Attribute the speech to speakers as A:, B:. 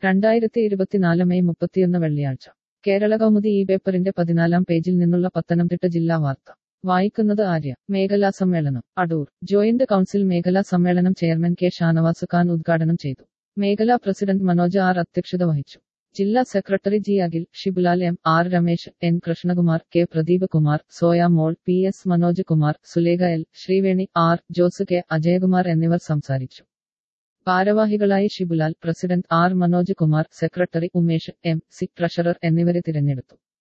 A: രണ്ടായിരത്തി ഇരുപത്തിനാല് മെയ് മുപ്പത്തിയൊന്ന് വെള്ളിയാഴ്ച കേരള കൗമുദി ഈ പേപ്പറിന്റെ പതിനാലാം പേജിൽ നിന്നുള്ള പത്തനംതിട്ട ജില്ലാ വാർത്ത വായിക്കുന്നത് ആര്യ മേഖലാ സമ്മേളനം അടൂർ ജോയിന്റ് കൗൺസിൽ മേഖലാ സമ്മേളനം ചെയർമാൻ കെ ഷാനവാസ് ഖാൻ ഉദ്ഘാടനം ചെയ്തു മേഖലാ പ്രസിഡന്റ് മനോജ് ആർ അധ്യക്ഷത വഹിച്ചു ജില്ലാ secretary G Akhil Shibulal M R Ramesh N Krishnakumar K Pradeep Kumar Soya Mol P S Manoj Kumar Sulekha L Sreeveni R Jose K Ajayakumar എന്നിവർ സംസാരിച്ചു ഭാരവാഹികളായി Shibulal president R Manoj Kumar secretary Umesh M C treasurer എന്നിവരെ തിരഞ്ഞെടുത്തു